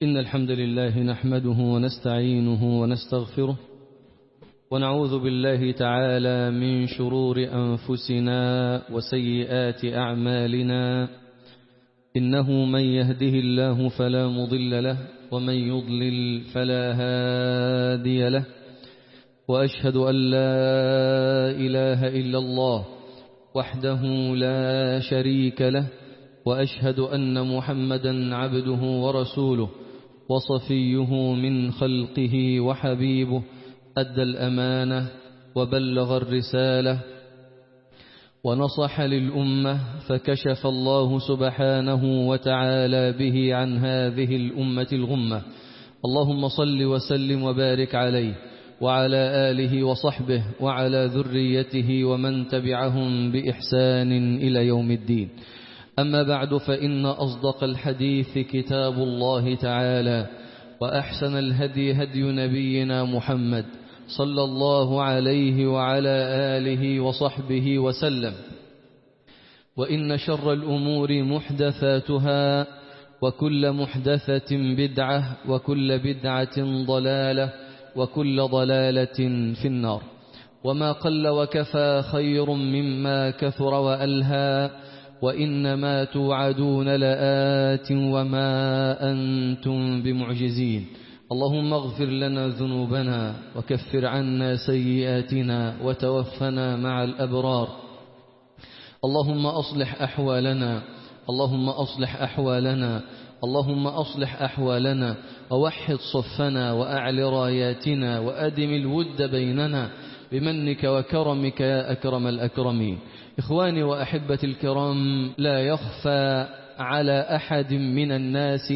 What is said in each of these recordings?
إن الحمد لله نحمده ونستعينه ونستغفره ونعوذ بالله تعالى من شرور أنفسنا وسيئات أعمالنا إنه من يهده الله فلا مضل له ومن يضلل فلا هادي له وأشهد أن لا إله إلا الله وحده لا شريك له وأشهد أن محمدا عبده ورسوله وصفيه من خلقه وحبيبه أدى الأمانة وبلغ الرسالة ونصح للأمة فكشف الله سبحانه وتعالى به عن هذه الأمة الغمة اللهم صل وسلم وبارك عليه وعلى آله وصحبه وعلى ذريته ومن تبعهم بإحسان إلى يوم الدين أما بعد فإن أصدق الحديث كتاب الله تعالى وأحسن الهدي هدي نبينا محمد صلى الله عليه وعلى آله وصحبه وسلم وإن شر الأمور محدثاتها وكل محدثة بدعة وكل بدعة ضلالة وكل ضلالة في النار وما قل وكفى خير مما كثر وألهى وإنما توعدون لآت وما أنتم بمعجزين اللهم اغفر لنا ذنوبنا وكفر عنا سيئاتنا وتوفنا مع الأبرار اللهم أصلح أحوالنا اللهم أصلح أحوالنا اللهم أصلح أحوالنا ووحد صفنا وأعل راياتنا وأدم الود بيننا بمنك وكرمك يا أكرم الأكرمين إخواني وأحبتي الكرام لا يخفى على أحد من الناس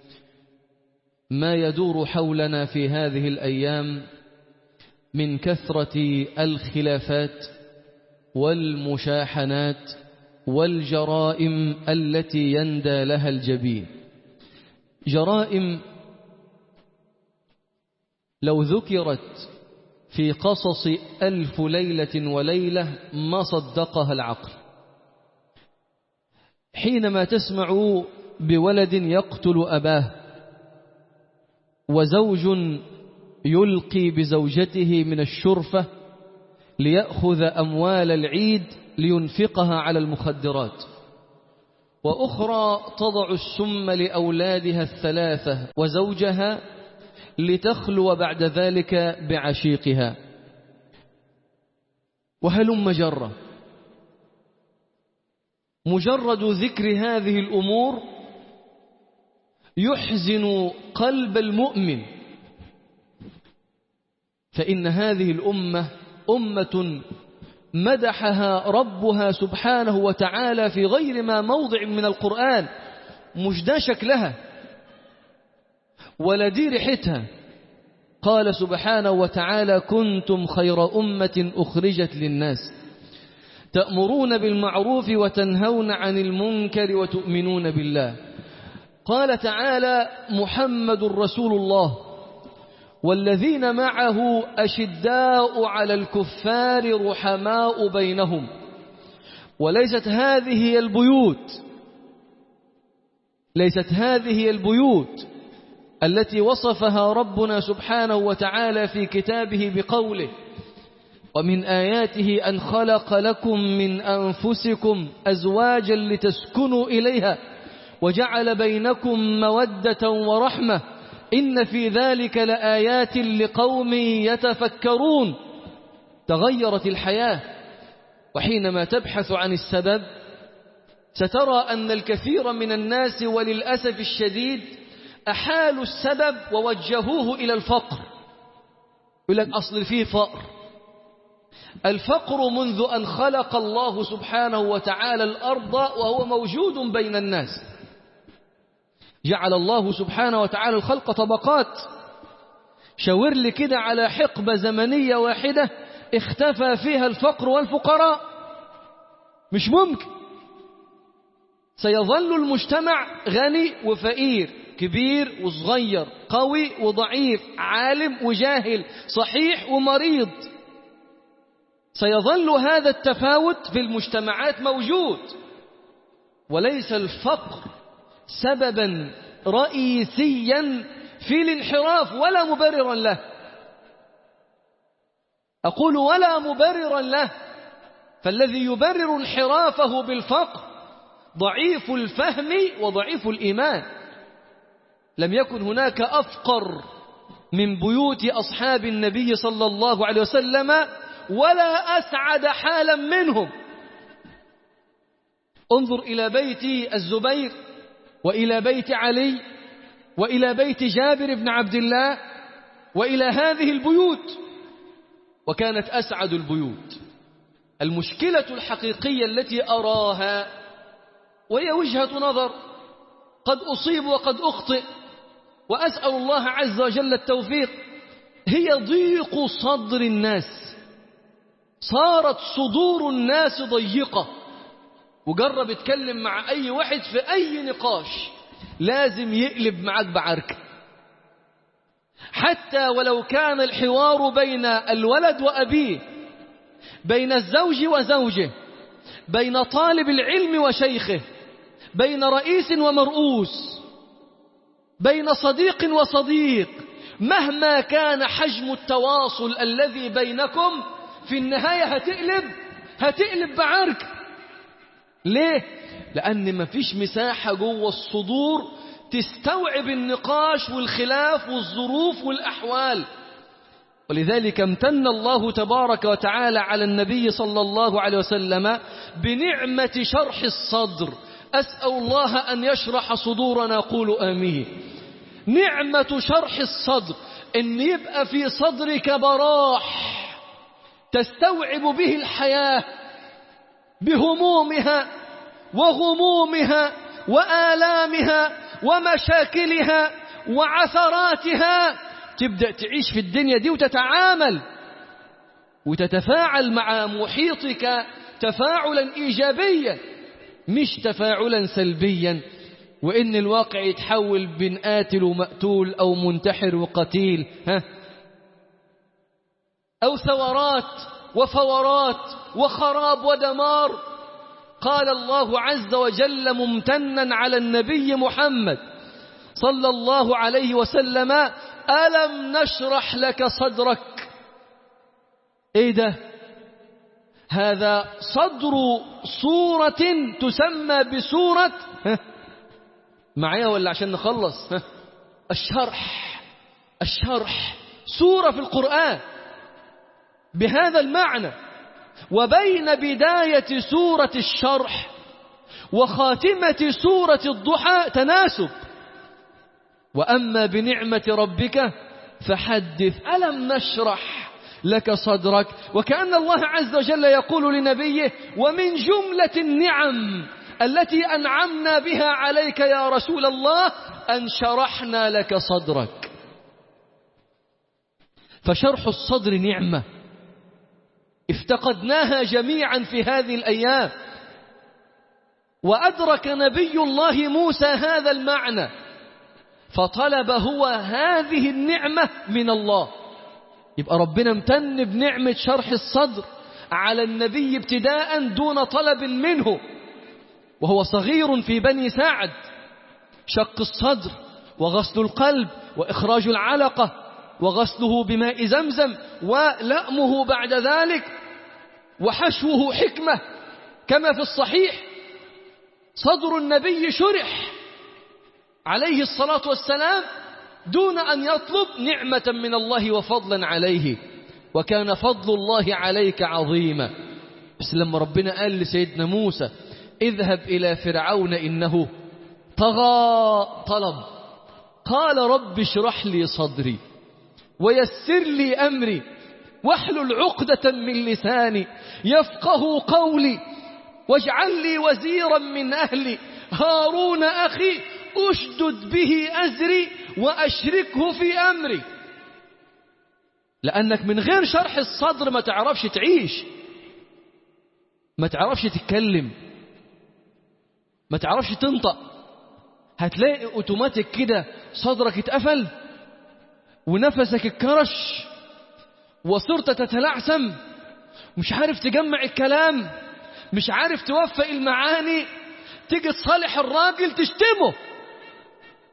ما يدور حولنا في هذه الأيام من كثرة الخلافات والمشاحنات والجرائم التي يندى لها الجبين جرائم لو ذكرت في قصص ألف ليلة وليلة ما صدقها العقل حينما تسمع بولد يقتل أباه وزوج يلقي بزوجته من الشرفة ليأخذ أموال العيد لينفقها على المخدرات وأخرى تضع السم لأولادها الثلاثة وزوجها لتخلو بعد ذلك بعشيقها وهلم جرة مجرد ذكر هذه الأمور يحزن قلب المؤمن فإن هذه الأمة أمة مدحها ربها سبحانه وتعالى في غير ما موضع من القرآن مش ده شكلها ولا دي ريحتها قال سبحانه وتعالى كنتم خير أمة أخرجت للناس تأمرون بالمعروف وتنهون عن المنكر وتؤمنون بالله قال تعالى محمد رسول الله والذين معه أشداء على الكفار رحماء بينهم وليست هذه هي البيوت ليست هذه هي البيوت التي وصفها ربنا سبحانه وتعالى في كتابه بقوله ومن آياته أن خلق لكم من أنفسكم أزواجا لتسكنوا إليها وجعل بينكم مودة ورحمة إن في ذلك لآيات لقوم يتفكرون تغيرت الحياة وحينما تبحث عن السبب سترى أن الكثير من الناس وللأسف الشديد أحالوا السبب ووجهوه إلى الفقر يقول لك أصل فيه فقر الفقر منذ أن خلق الله سبحانه وتعالى الأرض وهو موجود بين الناس جعل الله سبحانه وتعالى الخلق طبقات شاور لي كده على حقبة زمنية واحدة اختفى فيها الفقر والفقراء مش ممكن سيظل المجتمع غني وفقير كبير وصغير قوي وضعيف عالم وجاهل صحيح ومريض سيظل هذا التفاوت في المجتمعات موجود وليس الفقر سببا رئيسيا في الانحراف ولا مبررا له أقول ولا مبررا له فالذي يبرر انحرافه بالفقر ضعيف الفهم وضعيف الإيمان لم يكن هناك أفقر من بيوت أصحاب النبي صلى الله عليه وسلم ولا أسعد حالا منهم انظر إلى بيت الزبير وإلى بيت علي وإلى بيت جابر بن عبد الله وإلى هذه البيوت وكانت أسعد البيوت المشكلة الحقيقية التي أراها وهي وجهة نظر قد أصيب وقد أخطئ وأسأل الله عز وجل التوفيق هي ضيق صدر الناس صارت صدور الناس ضيقة وجرب اتكلم مع أي واحد في أي نقاش لازم يقلب معاك بعركة حتى ولو كان الحوار بين الولد وأبيه بين الزوج وزوجه بين طالب العلم وشيخه بين رئيس ومرؤوس بين صديق وصديق مهما كان حجم التواصل الذي بينكم في النهاية هتقلب هتقلب بعرك ليه؟ لأن مفيش مساحة جوه الصدور تستوعب النقاش والخلاف والظروف والأحوال ولذلك امتن الله تبارك وتعالى على النبي صلى الله عليه وسلم بنعمة شرح الصدر أسأل الله أن يشرح صدورنا قول آمين نعمة شرح الصدر إن يبقى في صدرك براح تستوعب به الحياة بهمومها وغمومها وآلامها ومشاكلها وعثراتها تبدأ تعيش في الدنيا دي وتتعامل وتتفاعل مع محيطك تفاعلا إيجابيا مش تفاعلا سلبيا وإن الواقع يتحول بين قاتل ومقتول أو منتحر وقتيل ها أو ثورات وفورات وخراب ودمار قال الله عز وجل ممتنا على النبي محمد صلى الله عليه وسلم ألم نشرح لك صدرك ايه ده هذا صدر صورة تسمى بسورة معايا ولا عشان نخلص الشرح الشرح سورة في القرآن بهذا المعنى وبين بداية سورة الشرح وخاتمة سورة الضحى تناسب وأما بنعمة ربك فحدث ألم نشرح لك صدرك وكأن الله عز وجل يقول لنبيه ومن جملة النعم التي أنعمنا بها عليك يا رسول الله أن شرحنا لك صدرك فشرح الصدر نعمة افتقدناها جميعا في هذه الأيام وأدرك نبي الله موسى هذا المعنى فطلب هو هذه النعمة من الله يبقى ربنا امتن بنعمة شرح الصدر على النبي ابتداء دون طلب منه وهو صغير في بني سعد شق الصدر وغسل القلب وإخراج العلقة وغسله بماء زمزم ولأمه بعد ذلك وحشوه حكمة كما في الصحيح صدر النبي شرح عليه الصلاة والسلام دون أن يطلب نعمة من الله وفضلا عليه وكان فضل الله عليك عظيما بس لما ربنا قال لسيدنا موسى اذهب إلى فرعون إنه طغى طلب قال رب اشرح لي صدري ويسر لي أمري واحلل عقدة من لساني يفقه قولي واجعل لي وزيرا من أهلي هارون أخي أشدد به أزري وأشركه في أمري لأنك من غير شرح الصدر ما تعرفش تعيش ما تعرفش تتكلم ما تعرفش تنطق هتلاقي اوتوماتيك كده صدرك اتقفل ونفسك اتكرش وصرت تتلعثم مش عارف تجمع الكلام مش عارف توفق المعاني تيجي تصالح الراجل تشتمه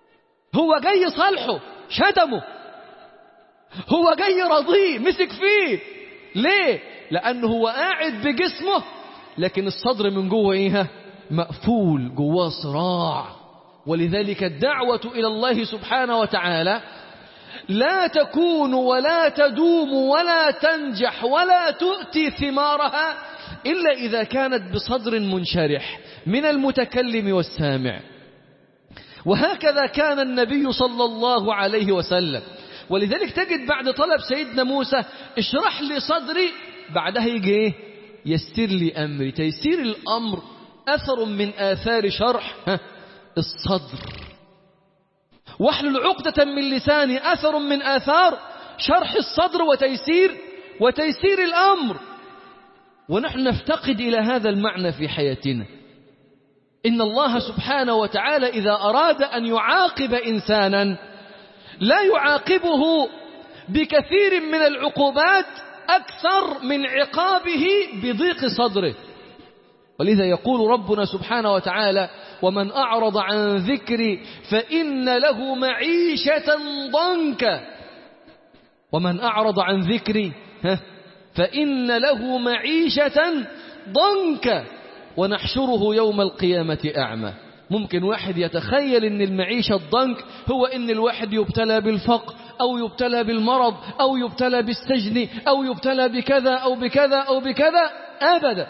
هو جاي صالحه شتمه هو جاي رضيه مسك فيه ليه لأنه هو قاعد بجسمه لكن الصدر من جوه ايه مقفول جواه صراع ولذلك الدعوة إلى الله سبحانه وتعالى لا تكون ولا تدوم ولا تنجح ولا تؤتي ثمارها إلا إذا كانت بصدر منشرح من المتكلم والسامع وهكذا كان النبي صلى الله عليه وسلم ولذلك تجد بعد طلب سيدنا موسى اشرح لي صدري بعدها يجي ايه يسر لي أمري تيسير الأمر أثر من آثار شرح الصدر واحلل عقدة من لساني أثر من آثار شرح الصدر وتيسير وتيسير الأمر ونحن نفتقد إلى هذا المعنى في حياتنا إن الله سبحانه وتعالى إذا أراد أن يعاقب إنسانا لا يعاقبه بكثير من العقوبات أكثر من عقابه بضيق صدره ولذا يقول ربنا سبحانه وتعالى ومن أعرض عن ذكري فإن له معيشة ضنكا ومن أعرض عن ذكري فإن له معيشة ضنكا ونحشره يوم القيامة أعمى ممكن واحد يتخيل ان المعيشة الضنك هو ان الواحد يبتلى بالفقر او يبتلى بالمرض او يبتلى بالسجن او يبتلى بكذا او بكذا او بكذا ابدا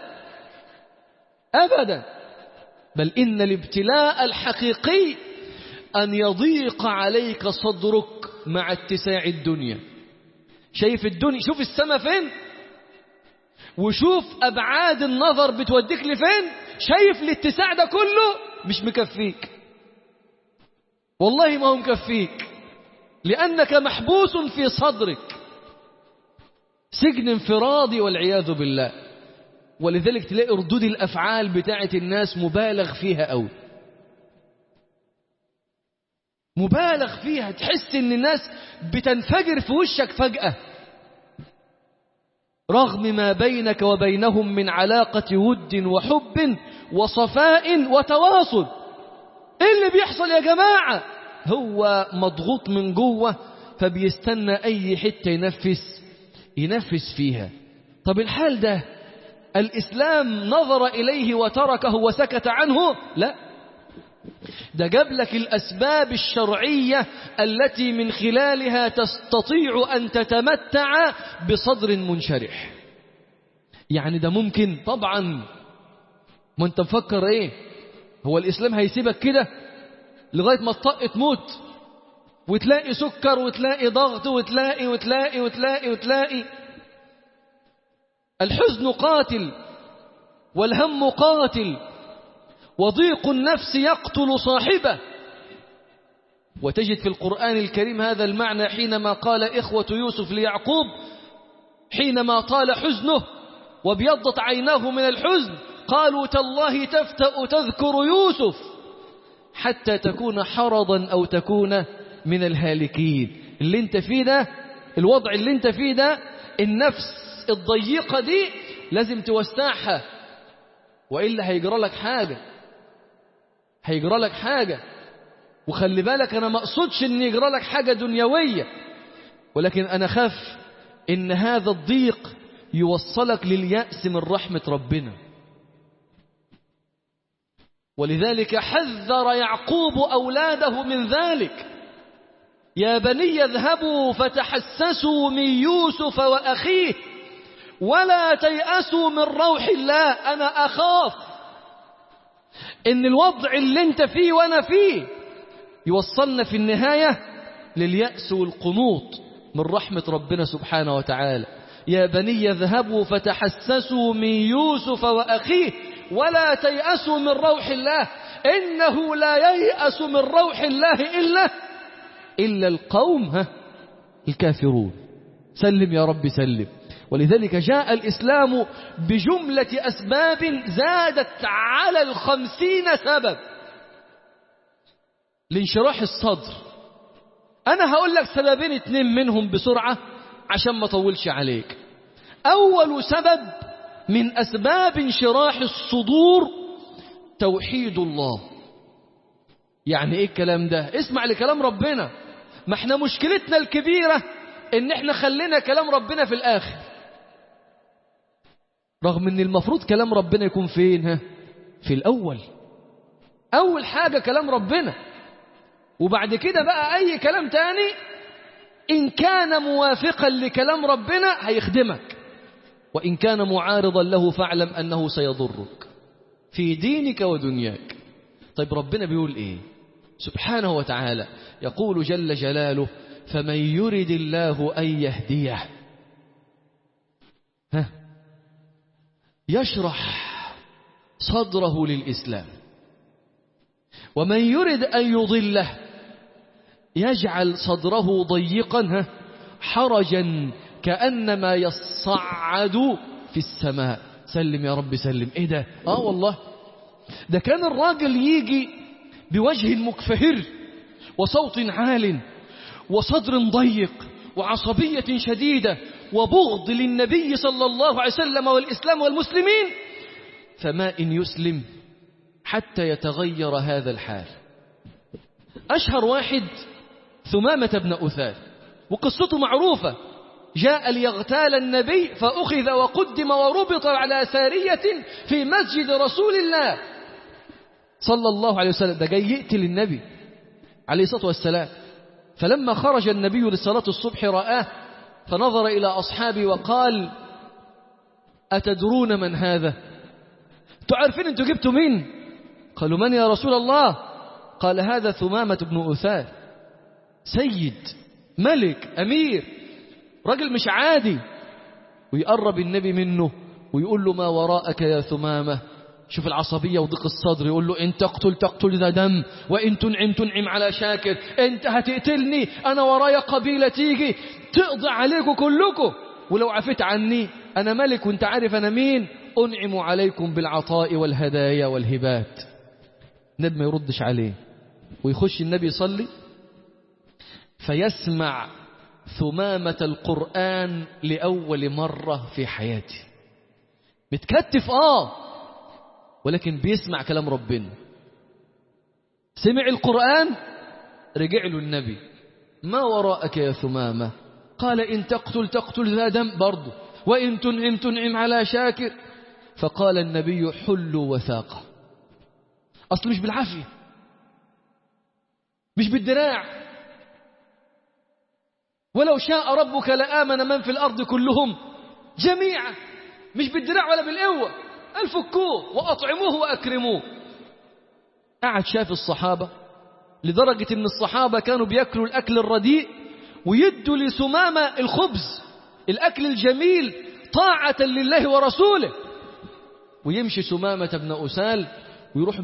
ابدا بل ان الابتلاء الحقيقي ان يضيق عليك صدرك مع اتساع الدنيا شايف الدنيا شوف السماء فين وشوف ابعاد النظر بتوديك لفين شايف الاتساع ده كله مش مكفيك والله ما هو مكفيك لأنك محبوس في صدرك سجن انفرادي والعياذ بالله ولذلك تلاقي ردود الأفعال بتاعة الناس مبالغ فيها أوي مبالغ فيها تحس ان الناس بتنفجر في وشك فجأة رغم ما بينك وبينهم من علاقة ود وحب وصفاء وتواصل ايه اللي بيحصل يا جماعة هو مضغوط من جوه فبيستنى اي حتة ينفس ينفس فيها طب الحال ده الاسلام نظر اليه وتركه وسكت عنه لا ده جاب لك الأسباب الشرعية التي من خلالها تستطيع أن تتمتع بصدر منشرح يعني ده ممكن طبعا ما انت مفكر ايه هو الإسلام هيسيبك كده لغاية ما تطق تموت وتلاقي سكر وتلاقي ضغط وتلاقي وتلاقي وتلاقي وتلاقي الحزن قاتل والهم قاتل وضيق النفس يقتل صاحبه وتجد في القرآن الكريم هذا المعنى حينما قال إخوة يوسف ليعقوب حينما طال حزنه وابيضت عيناه من الحزن قالوا تالله تفتأ تذكر يوسف حتى تكون حرضا أو تكون من الهالكين اللي انت فيه ده الوضع اللي انت فيه ده النفس الضيقة دي لازم توسعها وإلا هيجرى لك حاجة هيجرى لك حاجة وخلي بالك أنا ما أقصدش أن يجرى لك حاجة دنيوية ولكن أنا خاف إن هذا الضيق يوصلك لليأس من رحمة ربنا ولذلك حذر يعقوب أولاده من ذلك يا بني اذهبوا فتحسسوا من يوسف وأخيه ولا تيأسوا من روح الله أنا أخاف إن الوضع اللي انت فيه وأنا فيه يوصلنا في النهاية لليأس والقنوط من رحمة ربنا سبحانه وتعالى يا بني اذهبوا فتحسسوا من يوسف وأخيه ولا تيأسوا من روح الله إنه لا ييأس من روح الله إلا إلا القوم ها الكافرون سلم يا رب سلم ولذلك جاء الإسلام بجملة أسباب زادت على الخمسين سبب لانشراح الصدر أنا هقول لك سببين اتنين منهم بسرعة عشان ما طولش عليك أول سبب من أسباب انشراح الصدور توحيد الله يعني ايه الكلام ده اسمع لكلام ربنا ما احنا مشكلتنا الكبيرة ان احنا خلينا كلام ربنا في الاخر رغم ان المفروض كلام ربنا يكون فين ها في الاول اول حاجة كلام ربنا وبعد كده بقى اي كلام تاني ان كان موافقا لكلام ربنا هيخدمك وان كان معارضا له فاعلم انه سيضرك في دينك ودنياك طيب ربنا بيقول ايه سبحانه وتعالى يقول جل جلاله فمن يرد الله ان يهديه ها يشرح صدره للإسلام ومن يرد أن يضله يجعل صدره ضيقا حرجا كأنما يصعد في السماء سلم يا رب سلم ايه ده اه والله ده كان الراجل يجي بوجه مكفهر وصوت عال وصدر ضيق وعصبية شديدة وبغض للنبي صلى الله عليه وسلم والإسلام والمسلمين فما إن يسلم حتى يتغير هذا الحال أشهر واحد ثمامة بن أثال وقصته معروفة جاء ليغتال النبي فأخذ وقدم وربط على سارية في مسجد رسول الله صلى الله عليه وسلم ده جاي يقتل النبي عليه الصلاة والسلام فلما خرج النبي لصلاة الصبح رآه فنظر إلى أصحابه وقال أتدرون من هذا تعرفين أنتوا جبتوا مين قالوا من يا رسول الله قال هذا ثمامة بن أثال سيد ملك أمير رجل مش عادي ويقرب النبي منه ويقول له ما وراءك يا ثمامة شوف العصبية وضيق الصدر يقول له إن تقتل تقتل ذا دم وإن تنعم تنعم على شاكر أنت هتقتلني أنا ورايا قبيلة تيجي تقضي عليكم كلكم ولو عفيت عني أنا ملك وانت عارف أنا مين أنعم عليكم بالعطاء والهدايا والهبات النبي ما يردش عليه ويخش النبي يصلي فيسمع ثمامة القرآن لأول مرة في حياته متكتف آه ولكن بيسمع كلام ربنا سمع القرآن رجع له النبي ما وراءك يا ثمامة قال إن تقتل تقتل ذا دم برضه وإن تنعم تنعم على شاكر فقال النبي حلوا وثاقه أصل مش بالعافية مش بالدراع ولو شاء ربك لآمن من في الأرض كلهم جميعا مش بالدراع ولا بالقوة الفكوه وأطعموه وأكرموه قعد شاف الصحابة لدرجة أن الصحابة كانوا بيأكلوا الأكل الرديء ويدوا لسمامة الخبز الأكل الجميل طاعة لله ورسوله ويمشي سمامة بن أسال ويروح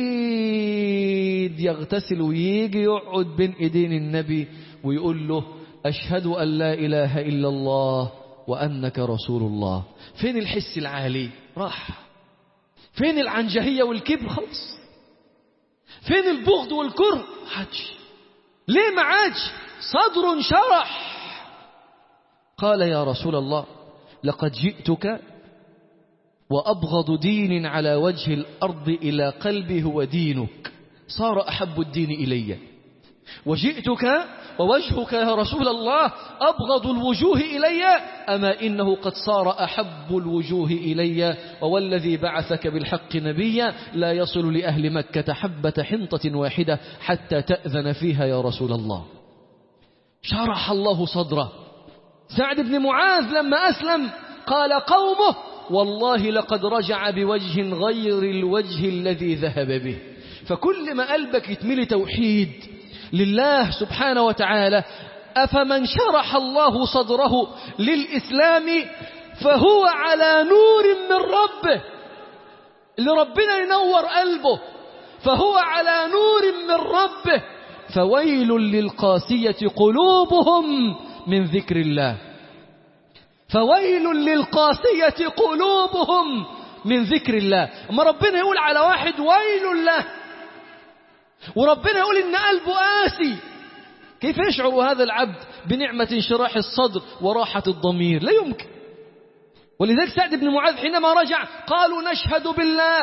بعيد يغتسل ويجي يقعد بين ايدين النبي ويقول له أشهد أن لا إله إلا الله وأنك رسول الله فين الحس العالي راح فين العنجهية والكبر خلص فين البغض والكره حدش ليه ما عادش صدر شرح قال يا رسول الله لقد جئتك وأبغض دين على وجه الأرض إلى قلبي هو دينك صار أحب الدين إلي وجئتك ووجهك يا رسول الله أبغض الوجوه إلي أما إنه قد صار أحب الوجوه إلي ووالذي بعثك بالحق نبيا لا يصل لأهل مكة حبة حنطة واحدة حتى تأذن فيها يا رسول الله شرح الله صدره سعد بن معاذ لما أسلم قال قومه والله لقد رجع بوجه غير الوجه الذي ذهب به فكل ما قلبك يتملي توحيد لله سبحانه وتعالى أفمن شرح الله صدره للإسلام فهو على نور من ربه اللي ربنا ينور قلبه فهو على نور من ربه فويل للقاسية قلوبهم من ذكر الله فويل للقاسية قلوبهم من ذكر الله أما ربنا يقول على واحد ويل له وربنا يقول إن قلبه قاسي كيف يشعر هذا العبد بنعمة انشراح الصدر وراحة الضمير لا يمكن ولذلك سعد بن معاذ حينما رجع قالوا نشهد بالله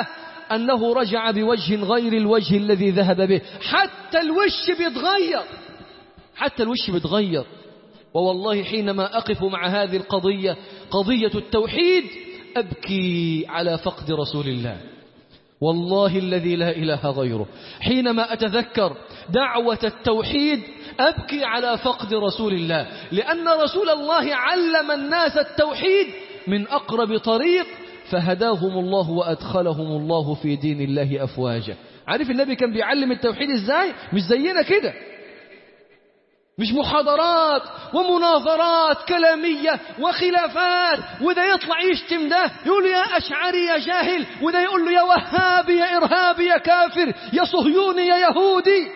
أنه رجع بوجه غير الوجه الذي ذهب به حتى الوش بيتغير حتى الوش بيتغير ووالله حينما أقف مع هذه القضية قضية التوحيد أبكي على فقد رسول الله والله الذي لا إله غيره حينما أتذكر دعوة التوحيد أبكي على فقد رسول الله لأن رسول الله علم الناس التوحيد من أقرب طريق فهداهم الله وأدخلهم الله في دين الله أفواجا عارف النبي كان بيعلم التوحيد إزاي مش زينا كده مش محاضرات ومناظرات كلامية وخلافات وده يطلع يشتم ده يقول يا أشعري يا جاهل وده يقول له يا وهابي يا إرهابي يا كافر يا صهيوني يا يهودي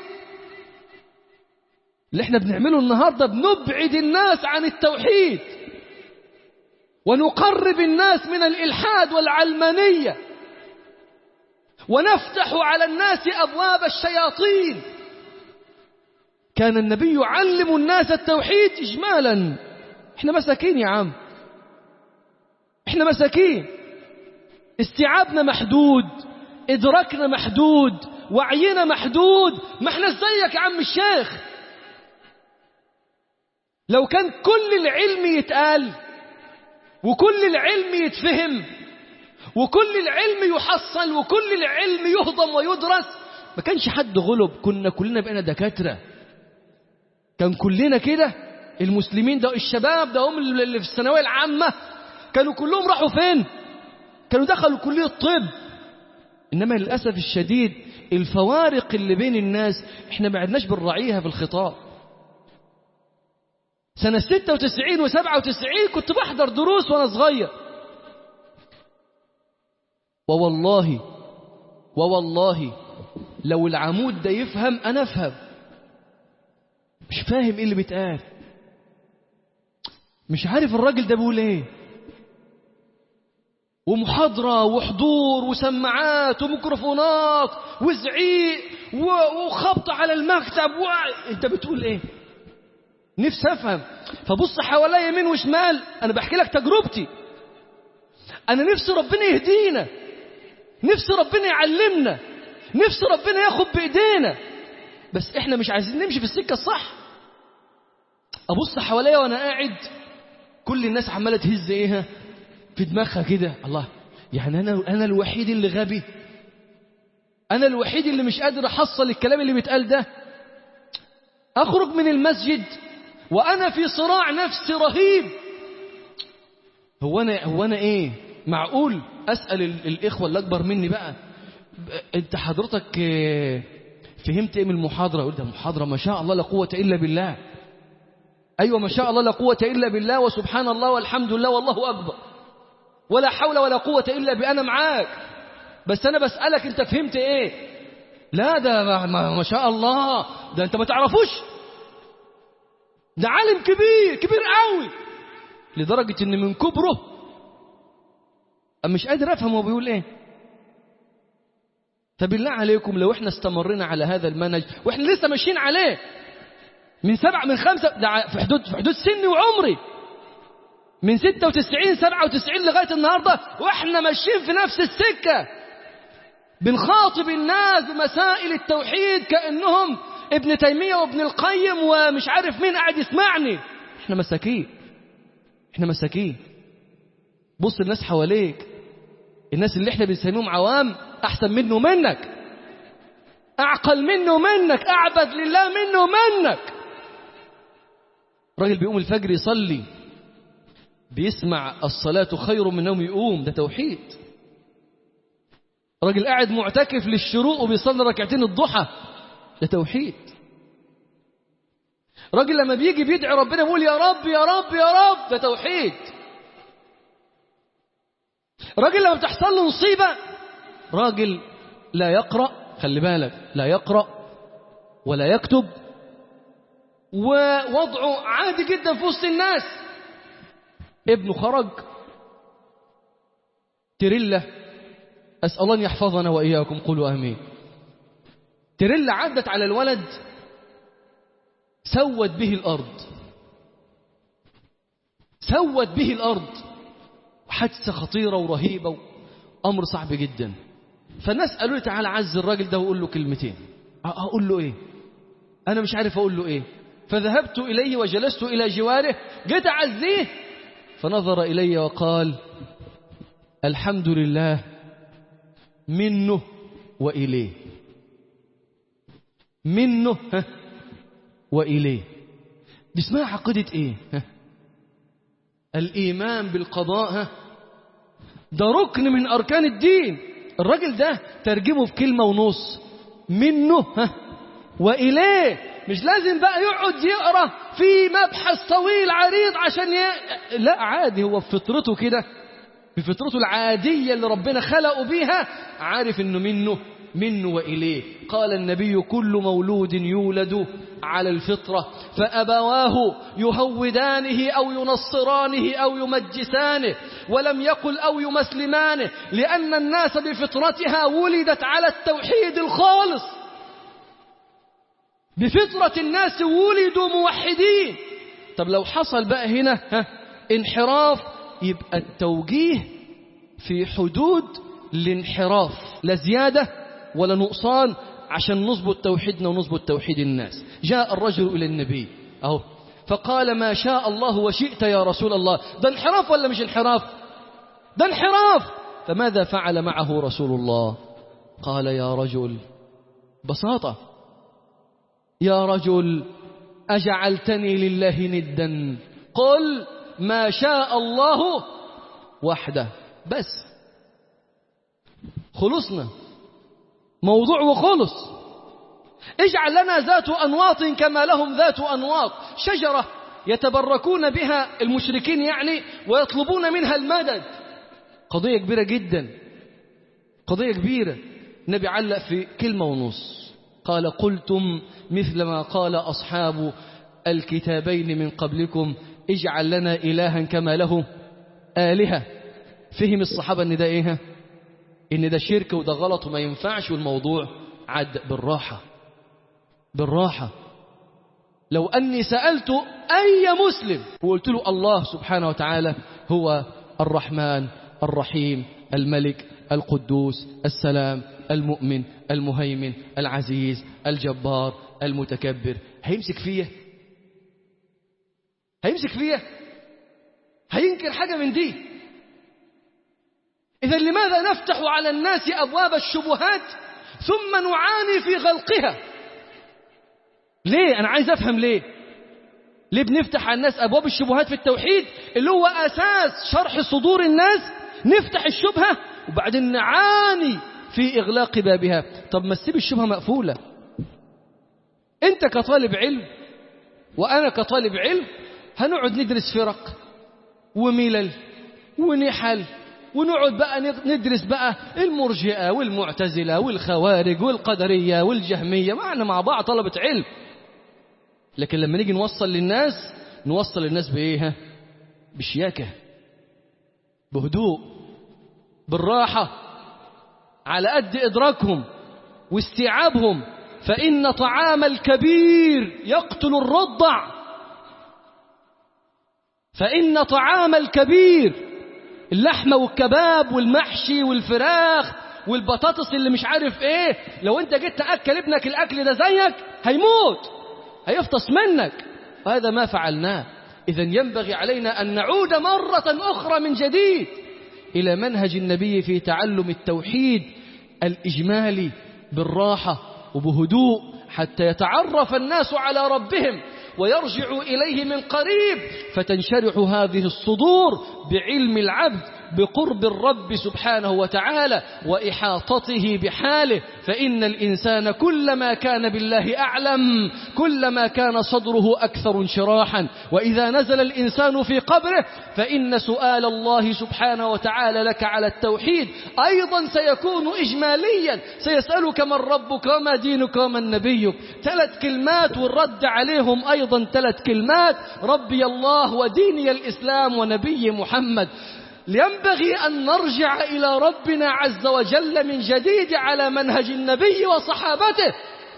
اللي احنا بنعمله النهاردة بنبعد الناس عن التوحيد ونقرب الناس من الإلحاد والعلمانية ونفتح على الناس أبواب الشياطين كان النبي يعلم الناس التوحيد إجمالا احنا مساكين يا عم احنا مساكين استيعابنا محدود إدراكنا محدود وعينا محدود ما احنا زيك يا عم الشيخ لو كان كل العلم يتقال وكل العلم يتفهم وكل العلم يحصل وكل العلم يهضم ويدرس ما كانش حد غلب كنا كلنا بقينا دكاترة كان كلنا كده المسلمين ده الشباب ده هم اللي في الثانوية العامة كانوا كلهم راحوا فين كانوا دخلوا كلية الطب إنما للأسف الشديد الفوارق اللي بين الناس احنا ما عدناش بنراعيها في الخطاب سنة 96 و 97 كنت بحضر دروس وأنا صغير ووالله ووالله لو العمود ده يفهم أنا أفهم مش فاهم إيه اللي بيتقال مش عارف الراجل ده بيقول إيه ومحاضرة وحضور وسماعات وميكروفونات وزعيق وخبط على المكتب و... انت بتقول ايه نفسي افهم فبص حواليا يمين وشمال انا بحكي لك تجربتي انا نفسي ربنا يهدينا نفسي ربنا يعلمنا نفسي ربنا ياخد بايدينا بس احنا مش عايزين نمشي في السكه الصح ابص حواليا وانا قاعد كل الناس عماله تهز ايه في دماغها كده الله يعني انا انا الوحيد اللي غبي انا الوحيد اللي مش قادر احصل الكلام اللي بيتقال ده اخرج من المسجد وانا في صراع نفسي رهيب هو انا هو انا ايه معقول اسال الاخوه اللي اكبر مني بقى انت حضرتك فهمت ايه من المحاضره قلت المحاضره ما شاء الله لا قوه الا بالله ايوه ما شاء الله لا قوه الا بالله وسبحان الله والحمد لله والله اكبر ولا حول ولا قوه الا بانا معاك بس انا بسالك انت فهمت ايه لا ده ما, ما, ما شاء الله ده انت ما تعرفوش ده عالم كبير كبير قوي لدرجة ان من كبره مش قادر افهم هو بيقول ايه فبالله عليكم لو احنا استمرنا على هذا المنهج واحنا لسه ماشيين عليه من سبع من خمسة ده في حدود في حدود سني وعمري من 96 97 لغاية النهاردة واحنا ماشيين في نفس السكة بنخاطب الناس بمسائل التوحيد كأنهم ابن تيمية وابن القيم ومش عارف مين قاعد يسمعني احنا مساكين احنا مساكين بص الناس حواليك الناس اللي احنا بنسميهم عوام احسن منه ومنك اعقل منه ومنك اعبد لله منه ومنك راجل بيقوم الفجر يصلي بيسمع الصلاة خير من نوم يقوم ده توحيد راجل قاعد معتكف للشروق وبيصلي ركعتين الضحى ده توحيد راجل لما بيجي بيدعي ربنا بيقول يا رب يا رب يا رب ده توحيد راجل لما بتحصل له مصيبة راجل لا يقرأ خلي بالك لا يقرأ ولا يكتب ووضعه عادي جدا في وسط الناس ابنه خرج تريلا أسأل الله أن يحفظنا وإياكم قولوا آمين تريلا عدت على الولد سوت به الأرض سوت به الأرض حادثة خطيرة ورهيبة أمر صعب جدا فالناس قالوا لي تعالى عز الراجل ده وقول له كلمتين أقول له إيه أنا مش عارف أقول له إيه فذهبت إليه وجلست إلى جواره جيت أعزيه فنظر إلي وقال الحمد لله منه وإليه منه ها وإليه دي اسمها عقيدة إيه ها الإيمان بالقضاء ها ده ركن من أركان الدين الراجل ده ترجمه في كلمة ونص منه ها وإليه مش لازم بقى يقعد يقرأ في مبحث طويل عريض عشان ي... لا عادي هو في فطرته كده بفطرته العادية اللي ربنا خلقه بيها عارف انه منه منه وإليه قال النبي كل مولود يولد على الفطرة فأبواه يهودانه أو ينصرانه أو يمجسانه ولم يقل أو يمسلمانه لأن الناس بفطرتها ولدت على التوحيد الخالص بفطرة الناس ولدوا موحدين طب لو حصل بقى هنا ها انحراف يبقى التوجيه في حدود الانحراف لا زيادة ولا نقصان عشان نظبط توحيدنا ونظبط توحيد الناس جاء الرجل إلى النبي أهو فقال ما شاء الله وشئت يا رسول الله ده انحراف ولا مش انحراف ده انحراف فماذا فعل معه رسول الله قال يا رجل بساطة يا رجل أجعلتني لله ندا قل ما شاء الله وحده بس خلصنا موضوع وخلص اجعل لنا ذات أنواط كما لهم ذات أنواط شجرة يتبركون بها المشركين يعني ويطلبون منها المدد قضية كبيرة جدا قضية كبيرة النبي علق في كلمة ونص قال قلتم مثل ما قال أصحاب الكتابين من قبلكم اجعل لنا إلها كما له آلهة فهم الصحابة ان ده ايه ان ده شرك وده غلط وما ينفعش والموضوع عد بالراحة بالراحة لو أني سألت أي مسلم وقلت له الله سبحانه وتعالى هو الرحمن الرحيم الملك القدوس السلام المؤمن المهيمن العزيز الجبار المتكبر هيمسك فيه هيمسك فيه هينكر حاجة من دي إذا لماذا نفتح على الناس أبواب الشبهات ثم نعاني في غلقها ليه أنا عايز أفهم ليه ليه بنفتح على الناس أبواب الشبهات في التوحيد اللي هو أساس شرح صدور الناس نفتح الشبهة وبعدين نعاني في إغلاق بابها طب ما تسيب الشبهة مقفولة أنت كطالب علم وأنا كطالب علم هنقعد ندرس فرق وملل ونحل ونقعد بقى ندرس بقى المرجئة والمعتزلة والخوارج والقدرية والجهمية معنا مع بعض طلبة علم لكن لما نيجي نوصل للناس نوصل للناس بإيه بشياكة بهدوء بالراحة على قد إدراكهم واستيعابهم فإن طعام الكبير يقتل الرضع فإن طعام الكبير اللحمة والكباب والمحشي والفراخ والبطاطس اللي مش عارف ايه لو انت جيت تأكل ابنك الأكل ده زيك هيموت هيفطس منك وهذا ما فعلناه إذا ينبغي علينا أن نعود مرة أخرى من جديد إلى منهج النبي في تعلم التوحيد الإجمالي بالراحة وبهدوء حتى يتعرف الناس على ربهم ويرجع إليه من قريب فتنشرح هذه الصدور بعلم العبد بقرب الرب سبحانه وتعالى وإحاطته بحاله فإن الإنسان كلما كان بالله أعلم كلما كان صدره أكثر انشراحا وإذا نزل الإنسان في قبره فإن سؤال الله سبحانه وتعالى لك على التوحيد أيضا سيكون إجماليا سيسألك من ربك وما دينك وما نبيك ثلاث كلمات والرد عليهم أيضا ثلاث كلمات ربي الله وديني الإسلام ونبي محمد ينبغي أن نرجع إلى ربنا عز وجل من جديد على منهج النبي وصحابته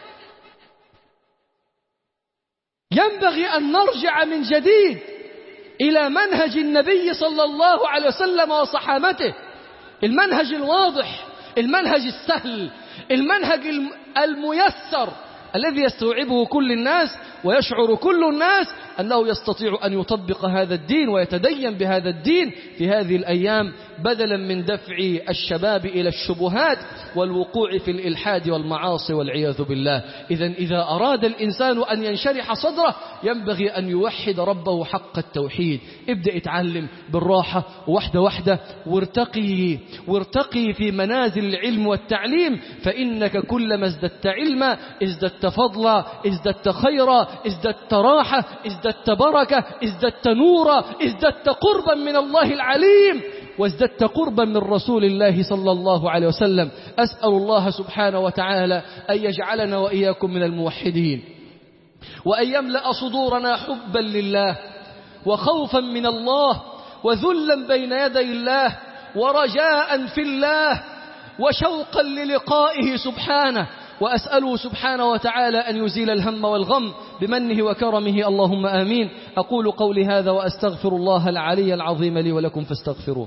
ينبغي أن نرجع من جديد إلى منهج النبي صلى الله عليه وسلم وصحابته المنهج الواضح المنهج السهل المنهج الميسر الذي يستوعبه كل الناس ويشعر كل الناس أنه يستطيع أن يطبق هذا الدين ويتدين بهذا الدين في هذه الأيام بدلا من دفع الشباب إلى الشبهات والوقوع في الإلحاد والمعاصي والعياذ بالله إذا إذا أراد الإنسان أن ينشرح صدره ينبغي أن يوحد ربه حق التوحيد ابدأ اتعلم بالراحة واحدة واحدة وارتقي وارتقي في منازل العلم والتعليم فإنك كلما ازددت علما ازددت فضلا ازددت خيرا ازددت راحة ازددت بركة ازددت نورا ازددت قربا من الله العليم وازددت قربا من رسول الله صلى الله عليه وسلم أسأل الله سبحانه وتعالى أن يجعلنا وإياكم من الموحدين وأن يملأ صدورنا حبا لله وخوفا من الله وذلا بين يدي الله ورجاء في الله وشوقا للقائه سبحانه وأسأله سبحانه وتعالى أن يزيل الهم والغم بمنه وكرمه اللهم آمين أقول قولي هذا وأستغفر الله العلي العظيم لي ولكم فاستغفروه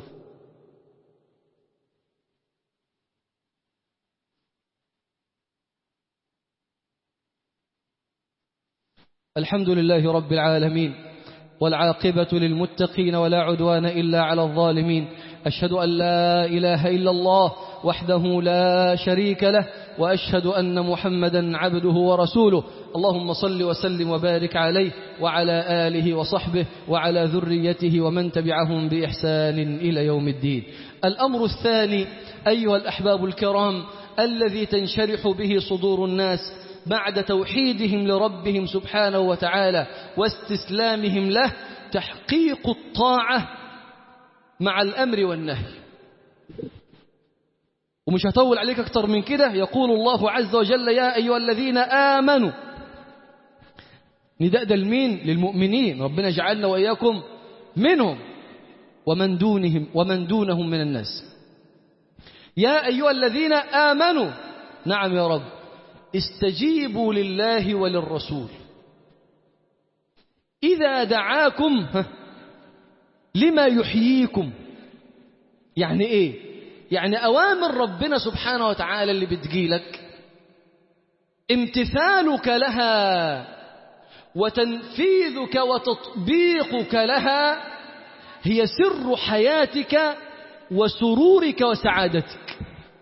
الحمد لله رب العالمين والعاقبة للمتقين ولا عدوان إلا على الظالمين أشهد أن لا إله إلا الله وحده لا شريك له وأشهد أن محمدا عبده ورسوله اللهم صل وسلم وبارك عليه وعلى آله وصحبه وعلى ذريته ومن تبعهم بإحسان إلى يوم الدين الأمر الثاني أيها الأحباب الكرام الذي تنشرح به صدور الناس بعد توحيدهم لربهم سبحانه وتعالى واستسلامهم له تحقيق الطاعة مع الأمر والنهي ومش هطول عليك أكتر من كده يقول الله عز وجل يا أيها الذين آمنوا نداء ده لمين للمؤمنين ربنا جعلنا وإياكم منهم ومن دونهم ومن دونهم من الناس يا أيها الذين آمنوا نعم يا رب استجيبوا لله وللرسول إذا دعاكم لما يحييكم يعني إيه يعني أوامر ربنا سبحانه وتعالى اللي بتجيلك امتثالك لها وتنفيذك وتطبيقك لها هي سر حياتك وسرورك وسعادتك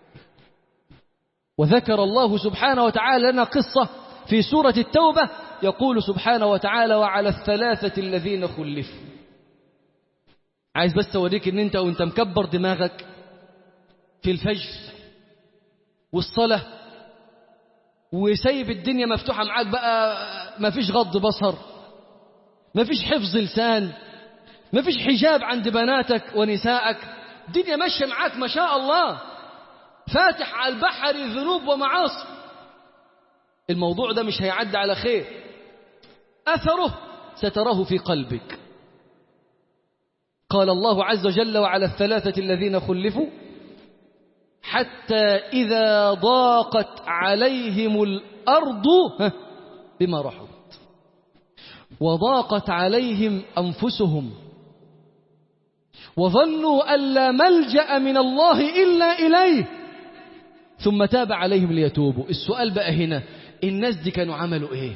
وذكر الله سبحانه وتعالى لنا قصة في سورة التوبة يقول سبحانه وتعالى وعلى الثلاثة الذين خلفوا عايز بس أوريك ان انت وانت مكبر دماغك في الفجر والصلاة وسايب الدنيا مفتوحة معاك بقى ما فيش غض بصر ما فيش حفظ لسان ما فيش حجاب عند بناتك ونسائك الدنيا ماشية معاك ما شاء الله فاتح على البحر ذنوب ومعاصي الموضوع ده مش هيعدي على خير أثره ستراه في قلبك قال الله عز وجل وعلى الثلاثة الذين خلفوا حتى إذا ضاقت عليهم الأرض بما رحبت وضاقت عليهم أنفسهم وظنوا أن لا ملجأ من الله إلا إليه ثم تاب عليهم ليتوبوا السؤال بقى هنا الناس دي كانوا عملوا ايه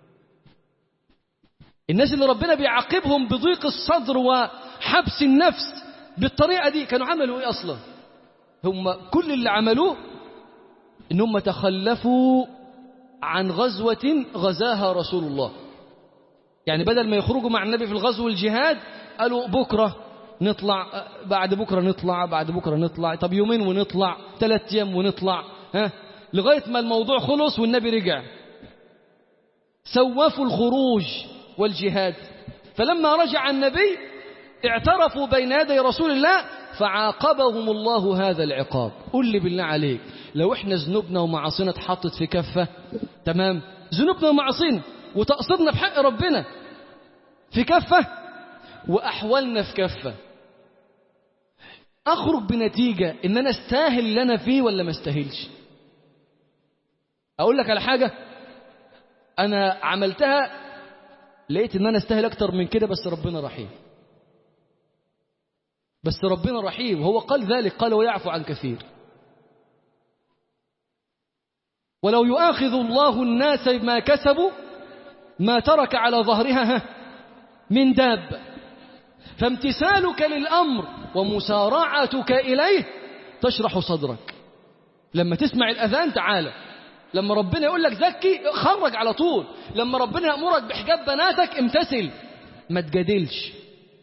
الناس اللي ربنا بيعاقبهم بضيق الصدر وحبس النفس بالطريقة دي كانوا عملوا ايه اصلا هم كل اللي عملوه ان هم تخلفوا عن غزوة غزاها رسول الله يعني بدل ما يخرجوا مع النبي في الغزو والجهاد قالوا بكرة نطلع بعد بكرة نطلع بعد بكرة نطلع طب يومين ونطلع ثلاث أيام ونطلع ها لغاية ما الموضوع خلص والنبي رجع سوفوا الخروج والجهاد فلما رجع النبي اعترفوا بين يدي رسول الله فعاقبهم الله هذا العقاب قل لي بالله عليك لو احنا ذنوبنا ومعاصينا اتحطت في كفة تمام ذنوبنا ومعاصينا وتقصدنا بحق ربنا في كفة وأحوالنا في كفة أخرج بنتيجة إن أنا استاهل اللي أنا فيه ولا ما استاهلش أقول لك على حاجة أنا عملتها لقيت إن أنا استاهل أكتر من كده بس ربنا رحيم بس ربنا رحيم هو قال ذلك قال ويعفو عن كثير ولو يؤاخذ الله الناس بما كسبوا ما ترك على ظهرها من داب فامتثالك للأمر ومسارعتك إليه تشرح صدرك لما تسمع الأذان تعالى لما ربنا يقول لك زكي خرج على طول لما ربنا يأمرك بحجاب بناتك امتثل ما تجادلش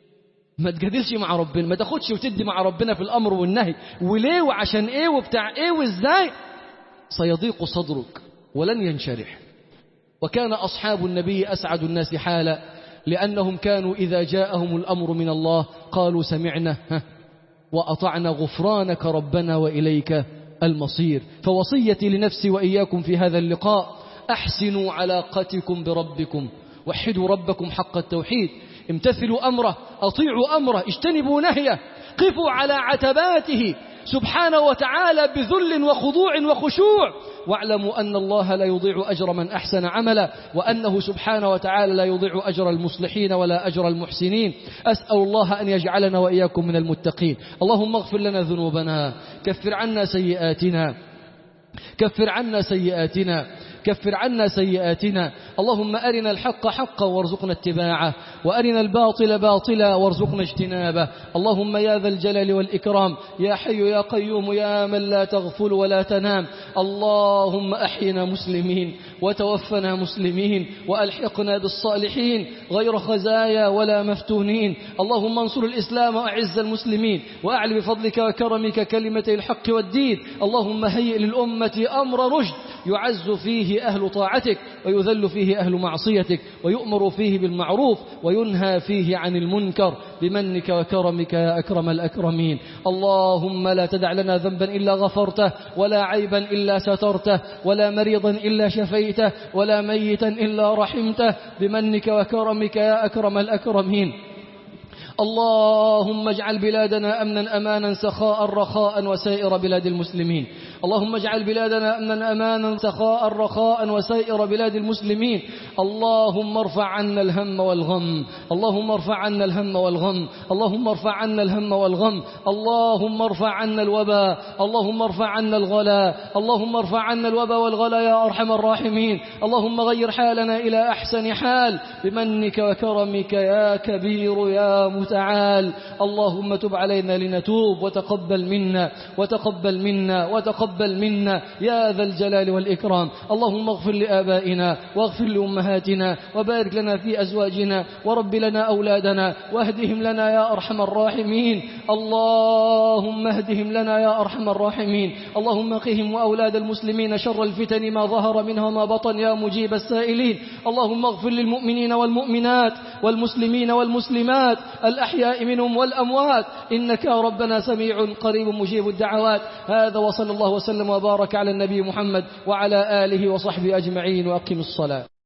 ما تجادلش مع ربنا ما تاخدش وتدي مع ربنا في الأمر والنهي وليه وعشان ايه وبتاع ايه وازاي سيضيق صدرك ولن ينشرح وكان أصحاب النبي أسعد الناس حالا لأنهم كانوا إذا جاءهم الأمر من الله قالوا سمعنا وأطعنا غفرانك ربنا وإليك المصير فوصيتي لنفسي وإياكم في هذا اللقاء أحسنوا علاقتكم بربكم وحدوا ربكم حق التوحيد امتثلوا أمره أطيعوا أمره اجتنبوا نهيه قفوا على عتباته سبحانه وتعالى بذل وخضوع وخشوع واعلموا أن الله لا يضيع أجر من أحسن عملا وأنه سبحانه وتعالى لا يضيع أجر المصلحين ولا أجر المحسنين أسأل الله أن يجعلنا وإياكم من المتقين اللهم اغفر لنا ذنوبنا كفر عنا سيئاتنا كفر عنا سيئاتنا كفر عنا سيئاتنا اللهم أرنا الحق حقا وارزقنا اتباعه وأرنا الباطل باطلا وارزقنا اجتنابه اللهم يا ذا الجلال والإكرام يا حي يا قيوم يا من لا تغفل ولا تنام اللهم أحينا مسلمين وتوفنا مسلمين وألحقنا بالصالحين غير خزايا ولا مفتونين اللهم انصر الإسلام وأعز المسلمين وأعل بفضلك وكرمك كلمتي الحق والدين اللهم هيئ للأمة أمر رشد يعز فيه أهل طاعتك ويذل فيه أهل معصيتك ويؤمر فيه بالمعروف وينهى فيه عن المنكر بمنك وكرمك يا أكرم الأكرمين اللهم لا تدع لنا ذنبا إلا غفرته ولا عيبا إلا سترته ولا مريضا إلا شفيته ولا ميتا إلا رحمته بمنك وكرمك يا أكرم الأكرمين اللهم اجعل بلادنا أمنا أمانا سخاء رخاء وسائر بلاد المسلمين اللهم اجعل بلادنا أمنا أمانا سخاء رخاء وسائر بلاد المسلمين اللهم ارفع عنا الهم والغم اللهم ارفع عنا الهم والغم اللهم ارفع عنا الهم والغم اللهم ارفع عنا الوباء اللهم ارفع عنا الغلاء اللهم ارفع عنا الوباء والغلاء يا أرحم الراحمين اللهم غير حالنا إلى أحسن حال بمنك وكرمك يا كبير يا متعال اللهم تب علينا لنتوب وتقبل منا وتقبل منا وتقبل منا يا ذا الجلال والإكرام اللهم اغفر لآبائنا واغفر لأمهاتنا وبارك لنا في أزواجنا ورب لنا أولادنا واهدهم لنا يا أرحم الراحمين اللهم اهدهم لنا يا أرحم الراحمين اللهم قهم وأولاد المسلمين شر الفتن ما ظهر منها وما بطن يا مجيب السائلين اللهم اغفر للمؤمنين والمؤمنات والمسلمين والمسلمات الأحياء منهم والأموات إنك يا ربنا سميع قريب مجيب الدعوات هذا وصلى الله وسلم وبارك على النبي محمد وعلى آله وصحبه أجمعين وأقم الصلاة